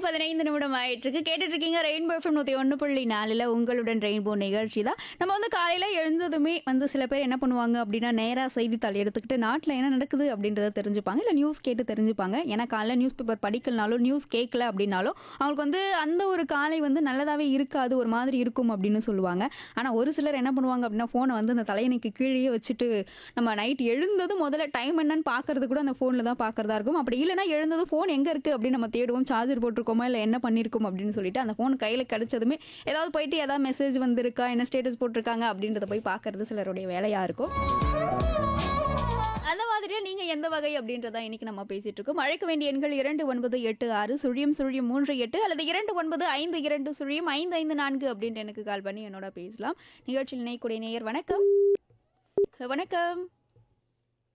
பதினைந்து நிமிடம் ஆயிட்டு இருக்கு கேட்டுட்டு இருக்கீங்க ரெயின்போ எஃப்எம் நூற்றி ஒன்று புள்ளி நாலில் உங்களுடன் ரெயின்போ நிகழ்ச்சி தான் நம்ம வந்து காலையில் எழுந்ததுமே வந்து சில பேர் என்ன பண்ணுவாங்க அப்படின்னா நேராக செய்தித்தாள் எடுத்துக்கிட்டு நாட்டில் என்ன நடக்குது அப்படின்றத தெரிஞ்சுப்பாங்க இல்லை நியூஸ் கேட்டு தெரிஞ்சுப்பாங்க ஏன்னா காலைல நியூஸ் பேப்பர் படிக்கலனாலும் நியூஸ் கேட்கல அப்படின்னாலும் அவங்களுக்கு வந்து அந்த ஒரு காலை வந்து நல்லதாகவே இருக்காது ஒரு மாதிரி இருக்கும் அப்படின்னு சொல்லுவாங்க ஆனால் ஒரு சிலர் என்ன பண்ணுவாங்க அப்படின்னா ஃபோனை வந்து அந்த தலையணைக்கு கீழேயே வச்சுட்டு நம்ம நைட் எழுந்ததும் முதல்ல டைம் என்னன்னு பார்க்கறது கூட அந்த ஃபோனில் தான் பார்க்கறதா இருக்கும் அப்படி இல்லைன்னா எழுந்ததும் ஃபோன் எங்கே இருக்குது அப்படின்னு நம்ம தேடுவோம் சார்ஜர் போட்டிருக்கோமா இல்லை என்ன பண்ணியிருக்கோம் அப்படின்னு சொல்லிட்டு அந்த ஃபோன் கையில் கிடைச்சதுமே ஏதாவது போயிட்டு ஏதாவது மெசேஜ் வந்திருக்கா என்ன ஸ்டேட்டஸ் போட்டிருக்காங்க அப்படின்றத போய் பார்க்கறது சிலருடைய வேலையாக இருக்கும் அந்த மாதிரியே நீங்க எந்த வகை அப்படின்றத இன்னைக்கு நம்ம பேசிட்டு இருக்கோம் அழைக்க வேண்டிய எண்கள் இரண்டு ஒன்பது எட்டு ஆறு சுழியம் சுழியம் மூன்று எட்டு அல்லது இரண்டு ஒன்பது ஐந்து இரண்டு சுழியம் ஐந்து ஐந்து நான்கு அப்படின்ட்டு எனக்கு கால் பண்ணி என்னோட பேசலாம் நிகழ்ச்சியில் இணையக்கூடிய நேயர் வணக்கம் வணக்கம்